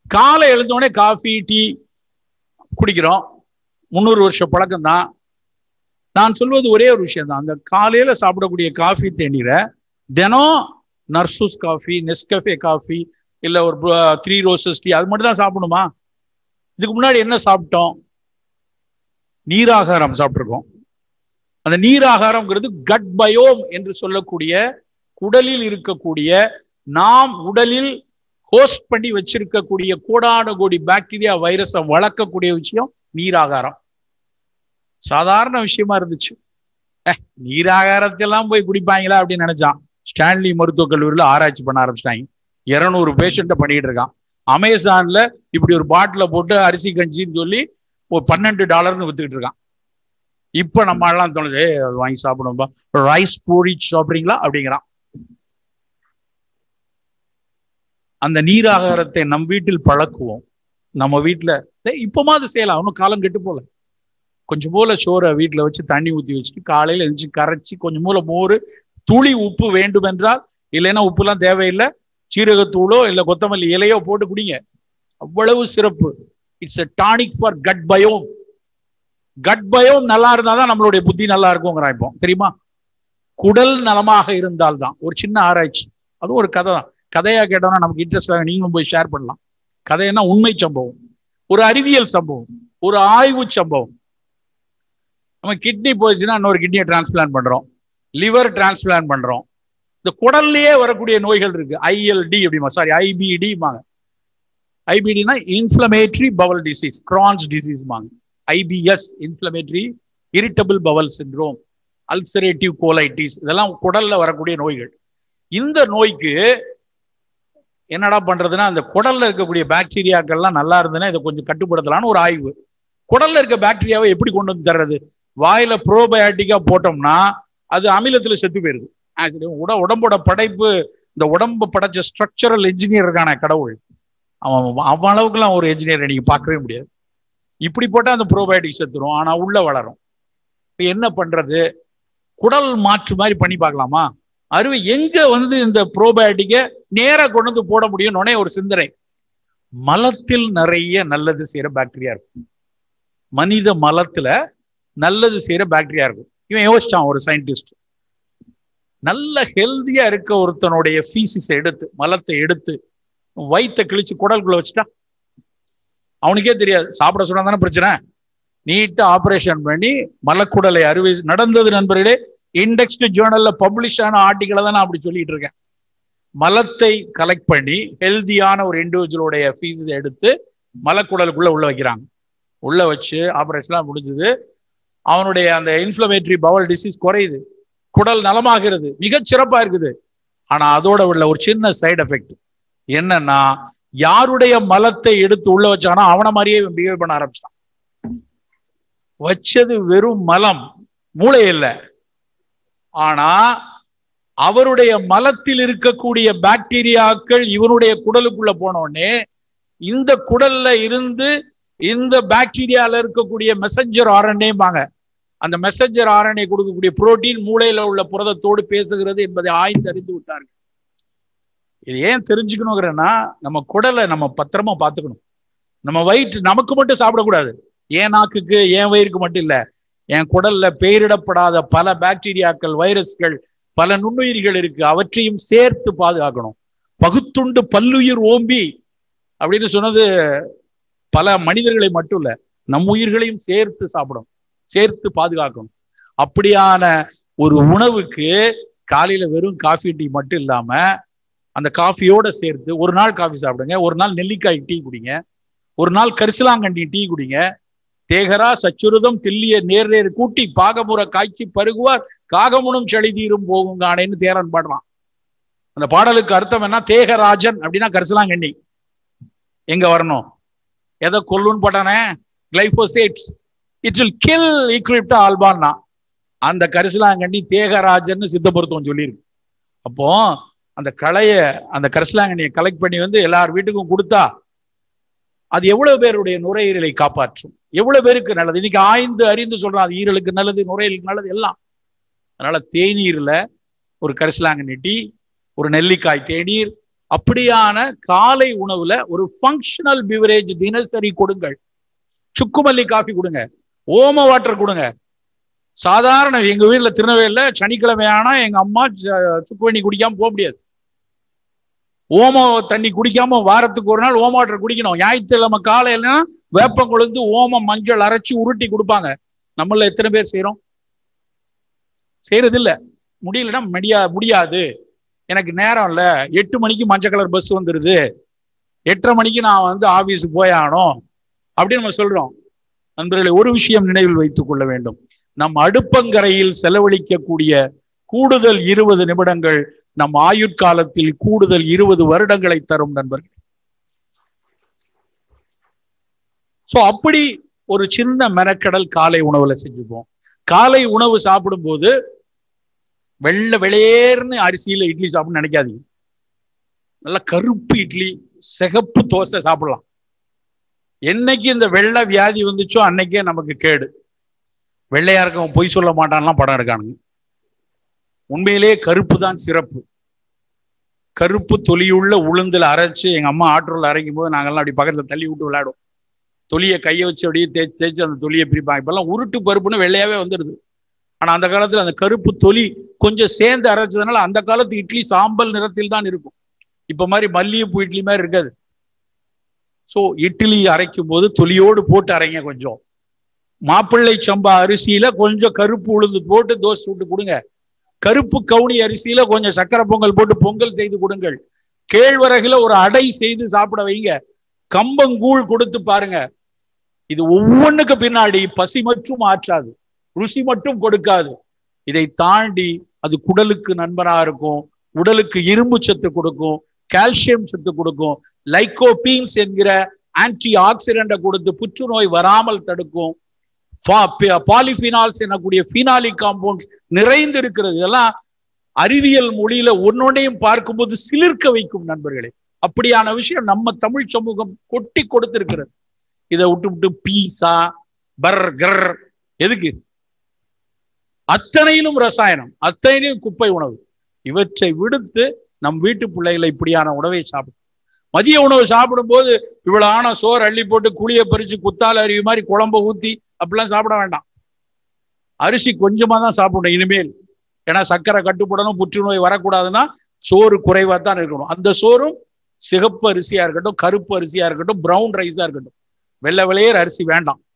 காலை எழுந்தோடனே coffee tea குடிக்கிறோம் முந்நூறு வருஷ பழக்கம் தான் நான் சொல்வது ஒரே ஒரு விஷயம் தான் அந்த காலையில சாப்பிடக்கூடிய காஃபி தேநீரை தினம் நர்சூஸ் காஃபி நெஸ்கஃபே காஃபி இல்ல ஒரு த்ரீ ரோசஸ் டீ அது மட்டும் தான் சாப்பிடணுமா இதுக்கு முன்னாடி என்ன சாப்பிட்டோம் நீராகாரம் சாப்பிட்ருக்கோம் அந்த நீராகாரம்ங்கிறது கட் பயோம் என்று சொல்லக்கூடிய குடலில் இருக்கக்கூடிய நாம் உடலில் ஹோஸ்ட் பண்ணி வச்சிருக்கக்கூடிய கோடான கோடி பாக்டீரியா வைரஸை வளர்க்கக்கூடிய விஷயம் நீராகாரம் சாதாரண விஷயமா இருந்துச்சு நீராகாரத்தெல்லாம் போய் குடிப்பாங்களா அப்படின்னு நினைச்சான் ஸ்டான்லி மருத்துவக் கல்லூரியில ஆராய்ச்சி பண்ண ஆரம்பிச்சிட்டாங்க இருநூறு பேஷண்ட்டை பண்ணிட்டு இருக்கான் அமேசான்ல இப்படி ஒரு பாட்டில போட்டு அரிசி கஞ்சின்னு சொல்லி ஒரு பன்னெண்டு டாலர்னு வித்துக்கிட்டு இருக்கான் இப்ப நம்ம எல்லாம் தோணுது அது வாங்கி சாப்பிடும்பா ரைஸ் போரிச் சாப்பிடுறீங்களா அப்படிங்கிறான் அந்த நீராகாரத்தை நம் வீட்டில் பழக்குவோம் நம்ம வீட்டுல இப்பமா அது செய்யலாம் ஒன்றும் காலம் கெட்டு போல கொஞ்சம் போல சோறை வீட்டுல வச்சு தண்ணி ஊத்தி வச்சுட்டு காலையில எழுந்து கரைச்சி கொஞ்சம் மூல மோர் துளி உப்பு வேண்டும் என்றால் இல்லைன்னா உப்புலாம் தேவையில்லை சீரகத்தூளோ இல்ல கொத்தமல்லி இலையோ போட்டு குடிங்க அவ்வளவு சிறப்பு it's a tonic for gut biome gut biome நல்லா இருந்தாதான் நம்மளுடைய புத்தி நல்லா இருக்குங்கிறான் இப்போ தெரியுமா குடல் நலமாக இருந்தால்தான் ஒரு சின்ன ஆராய்ச்சி அதுவும் ஒரு கதை தான் கதையா கேட்டோம்னா நமக்கு இன்ட்ரெஸ்ட் நீங்களும் போய் ஷேர் பண்ணலாம் கதைன்னா உண்மை சம்பவம் ஒரு அறிவியல் சம்பவம் ஒரு ஆய்வு சம்பவம் நம்ம கிட்னி போயிடுச்சுன்னா இன்னொரு கிட்னியை டிரான்ஸ்பிளான் பண்றோம் லிவர் டிரான்ஸ்பிளான் பண்றோம் இந்த குடல்லையே வரக்கூடிய நோய்கள் இருக்கு ஐஎல்டி அப்படிமா சாரி ஐபிடிமாங்க ஐபிடினா இன்ஃபிளமேட்டரி பவல் டிசீஸ் கிரான்ஸ் டிசீஸ்மாங்க IBS inflammatory irritable bowel syndrome ulcerative colitis இதெல்லாம் குடல்ல வரக்கூடிய நோய்கள் இந்த நோய்க்கு என்னடா பண்றதுன்னா அந்த குடல்ல இருக்கக்கூடிய பாக்டீரியாக்கள்லாம் நல்லா இருந்ததுன்னா இதை கொஞ்சம் கட்டுப்படுத்தலாம்னு ஒரு ஆய்வு குடல்ல இருக்க பாக்டீரியாவை எப்படி கொண்டு வந்து தர்றது வாயில ப்ரோபயாட்டிக்கா போட்டோம்னா அது அமிலத்துல செத்து போயிருது உட உடம்போட படைப்பு இந்த உடம்பு படைச்ச ஸ்ட்ரக்சரல் என்ஜினியர் இருக்கான கடவுள் அவன் அவன் அளவுக்குலாம் ஒரு என்ஜினியரை நீங்க பார்க்கவே முடியாது இப்படி போட்டா அந்த ப்ரோபயோட்டிக் செத்துரும் ஆனா உள்ள வளரும் இப்ப என்ன பண்றது குடல் மாற்று மாதிரி பண்ணி பார்க்கலாமா அறுவை எங்க வந்து இந்த ப்ரோபயோட்டிக்கை நேரா கொண்டு வந்து போட முடியும்னே ஒரு சிந்தனை மலத்தில் நிறைய நல்லது செய்யற பாக்டீரியா இருக்கும் மனித மலத்துல நல்லது செய்யற பாக்டீரியா இருக்கும் இவன் யோசிச்சான் ஒரு சயின்டிஸ்ட் நல்ல ஹெல்தியா இருக்க ஒருத்தனுடைய ஃபீசிஸ் எடுத்து மலத்தை எடுத்து வயிற்ற கிழிச்சு குடலுக்குள்ள வச்சுட்டா அவனுக்கே தெரியாது சாப்பிட சொன்னா தானே பிரச்சனை நீட்டா ஆபரேஷன் பண்ணி மலக்குடலை அறுவை நடந்தது நண்பர்களே இண்டெக்ஸ்டு ஜேர்னல்ல பப்ளிஷ் ஆன ஆர்டிகளை தான் நான் அப்படி சொல்லிட்டு இருக்கேன் மலத்தை கலெக்ட் பண்ணி ஹெல்தியான ஒரு இண்டிவிஜுவலுடைய ஃபீஸ் எடுத்து மலக்குடலுக்குள்ள உள்ள வைக்கிறாங்க உள்ள வச்சு ஆபரேஷன்லாம் முடிஞ்சது அவனுடைய அந்த இன்ஃபிளமேட்டரி பவல் டிசீஸ் குறையுது குடல் நலமாகிறது மிகச் சிறப்பா இருக்குது ஆனா அதோட உள்ள ஒரு சின்ன சைடு எஃபெக்ட் என்னன்னா யாருடைய மலத்தை எடுத்து உள்ள வச்சானோ அவனை மாதிரியே பிஹேவ் பண்ண ஆரம்பிச்சான் வச்சது வெறும் மலம் மூளை இல்லை ஆனா அவருடைய மலத்தில் இருக்கக்கூடிய பாக்டீரியாக்கள் இவனுடைய குடலுக்குள்ள போனோடனே இந்த குடல்ல இருந்து இந்த பாக்டீரியால இருக்கக்கூடிய மெசஞ்சர் ஆர்என்ஏம்பாங்க அந்த மெசஞ்சர் ஆர்என்ஏ கொடுக்கக்கூடிய புரோட்டீன் மூளையில உள்ள புரதத்தோடு பேசுகிறது என்பதை ஆய்ந்து அறிந்து விட்டார்கள் இது ஏன் தெரிஞ்சுக்கணுங்கிறன்னா நம்ம குடலை நம்ம பத்திரமா பார்த்துக்கணும் நம்ம வயிற்று நமக்கு மட்டும் சாப்பிடக்கூடாது என் நாக்குக்கு என் வயிறுக்கு மட்டும் இல்ல என் குடல்ல பெயரிடப்படாத பல பாக்டீரியாக்கள் வைரஸ்கள் பல நுண்ணுயிர்கள் இருக்கு அவற்றையும் சேர்த்து பாதுகாக்கணும் பகுத்துண்டு பல்லுயிர் ஓம்பி அப்படின்னு சொன்னது பல மனிதர்களை மட்டும் இல்ல நம் உயிர்களையும் சேர்த்து சாப்பிடும் சேர்த்து பாதுகாக்கணும் அப்படியான ஒரு உணவுக்கு காலையில வெறும் காஃபி டீ மட்டும் இல்லாம அந்த காஃபியோட சேர்த்து ஒரு நாள் காஃபி சாப்பிடுங்க ஒரு நாள் நெல்லிக்காய் டீ குடிங்க ஒரு நாள் கரிசலாங்கண்ணி டீ குடிங்க தேகரா சச்சுருதம் தில்லிய நேர் நேர் கூட்டி பாகமுற காய்ச்சி பருகுவார் காகமுனும் செளி தீரும் போகும் காணேன்னு தேரன் பாடுறான் அந்த பாடலுக்கு அர்த்தம் என்ன தேகராஜன் அப்படின்னா கரிசலாங்கண்ணி எங்க வரணும் எதை கொல்லுன்னு போட்டானே glyphosate it will kill Eclipta ஆல்பான்னா அந்த கரிசலாங்கண்ணி தேகராஜன் சித்தபுரத்தம் சொல்லியிருக்கு அப்போ அந்த களைய அந்த கரிசலாங்கண்ணியை கலெக்ட் பண்ணி வந்து எல்லார் வீட்டுக்கும் கொடுத்தா அது எவ்வளவு பேருடைய நுரையீரலை காப்பாற்றும் எவ்வளவு பேருக்கு நல்லது இன்னைக்கு ஆய்ந்து அறிந்து சொல்றான் அது ஈரலுக்கு நல்லது நுரையீரலுக்கு நல்லது எல்லாம் அதனால தேநீர்ல ஒரு கரிசலாங்கண்ணி டீ ஒரு நெல்லிக்காய் தேநீர் அப்படியான காலை உணவுல ஒரு ஃபங்க்ஷனல் பிவரேஜ் தினசரி கொடுங்கள் சுக்குமல்லி காஃபி கொடுங்க ஓம வாட்டர் கொடுங்க சாதாரண எங்க வீட்டுல திருநெல்வேலியில சனிக்கிழமை ஆனா எங்க அம்மா சுக்குவண்ணி குடிக்காம போக முடியாது ஓம தண்ணி குடிக்காம வாரத்துக்கு ஒரு நாள் ஓம வாட்டர் குடிக்கணும் ஞாயிற்றுக்கிழமை காலையில வேப்பம் கொழுந்து ஓமம் மஞ்சள் அரைச்சி உருட்டி கொடுப்பாங்க நம்மள எத்தனை பேர் செய்யறோம் செய்யறது இல்ல முடியலன்னா முடியா முடியாது எனக்கு நேரம் இல்ல எட்டு மணிக்கு மஞ்சள் கலர் பஸ் வந்துருது எட்டரை மணிக்கு நான் வந்து ஆபீஸுக்கு போய் ஆகணும் அப்படின்னு நம்ம சொல்றோம் நண்பர்களை ஒரு விஷயம் நினைவில் வைத்துக் கொள்ள வேண்டும் நம் அடுப்பங்கரையில் செலவழிக்கக்கூடிய கூடுதல் இருபது நிமிடங்கள் நம் ஆயுட்காலத்தில் கூடுதல் இருபது வருடங்களை தரும் நண்பர்கள் சோ அப்படி ஒரு சின்ன மெனக்கடல் காலை உணவுல செஞ்சுப்போம் காலை உணவு சாப்பிடும்போது வெள்ளை வெளியேர்னு அரிசியில இட்லி சாப்பிடணும்னு நினைக்காதீங்க நல்ல கருப்பு இட்லி சிகப்பு தோசை சாப்பிடலாம் என்னைக்கு இந்த வெள்ளை வியாதி வந்துச்சோ அன்னைக்கே நமக்கு கேடு வெள்ளையா இருக்கவன் பொய் சொல்ல மாட்டான்லாம் படம் எடுக்கானுங்க உண்மையிலேயே கருப்பு தான் சிறப்பு கருப்பு தொலியுள்ள உளுந்துல அரைச்சு எங்க அம்மா ஆற்றோல அரைக்கும் போது நாங்கெல்லாம் அப்படி பக்கத்துல தள்ளி விட்டு விளையாடுவோம் தொலியை கையை வச்சு அப்படியே தேய்ச்சி தேய்ச்சி அந்த தொலியை பிரிப்பாங்க இப்பெல்லாம் உருட்டு பருப்புன்னு வெள்ளையாவே வந்துடுது ஆனா அந்த காலத்துல அந்த கருப்பு தொலி கொஞ்சம் சேர்ந்து அரைச்சதுனால அந்த காலத்து இட்லி சாம்பல் நிறத்தில் தான் இருக்கும் இப்ப மாதிரி மல்லிகைப்பூ இட்லி மாதிரி இருக்காது ஸோ இட்லி அரைக்கும் போது தொலியோடு போட்டு அரைங்க கொஞ்சம் மாப்பிள்ளை சம்பா அரிசியில கொஞ்சம் கருப்பு உளுந்து போட்டு தோசை சுட்டு கொடுங்க கருப்பு கவுனி அரிசியில கொஞ்சம் சக்கரை பொங்கல் போட்டு பொங்கல் செய்து கொடுங்கள் கேழ்வரகுல ஒரு அடை செய்து சாப்பிட வைங்க கம்பங்கூழ் கொடுத்து பாருங்க இது ஒவ்வொன்றுக்கு பின்னாடி பசி மட்டும் ஆற்றாது ருசி மட்டும் கொடுக்காது இதை தாண்டி அது குடலுக்கு நண்பனா இருக்கும் உடலுக்கு இரும்பு சத்து கொடுக்கும் கால்சியம் சத்து கொடுக்கும் லைகோபீன்ஸ் என்கிற ஆன்டி ஆக்சிடென்ட்டை கொடுத்து புற்றுநோய் வராமல் தடுக்கும் பாலிபினால்ஸ் எனக்கூடிய பினாலிக் காம்பவுண்ட்ஸ் நிறைந்து இருக்கிறது இதெல்லாம் அறிவியல் மொழியில ஒன்னொன்னையும் பார்க்கும்போது சிலிர்க்க வைக்கும் நண்பர்களே அப்படியான விஷயம் நம்ம தமிழ் சமூகம் கொட்டி கொடுத்திருக்கிறது இதை விட்டு விட்டு பீஸா பர்கர் எதுக்கு அத்தனையிலும் ரசாயனம் அத்தனையிலும் குப்பை உணவு இவற்றை விடுத்து நம் வீட்டு பிள்ளைகளை இப்படியான உணவை சாப்பிடும் மதிய உணவு சாப்பிடும் போது இவ்வளவு ஆன சோறு அள்ளி போட்டு குழிய பறிச்சு குத்தால அருவி மாதிரி குழம்ப ஊத்தி அப்படிலாம் சாப்பிட வேண்டாம் அரிசி கொஞ்சமா தான் சாப்பிடணும் இனிமேல் ஏன்னா சர்க்கரை கட்டுப்படணும் புற்றுநோய் வரக்கூடாதுன்னா சோறு குறைவா தான் இருக்கணும் அந்த சோறும் சிகப்பு அரிசியா இருக்கட்டும் கருப்பு அரிசியா இருக்கட்டும் பிரவுன் ரைஸா இருக்கட்டும் வெள்ளை வெளியேற அரிசி வேண்டாம்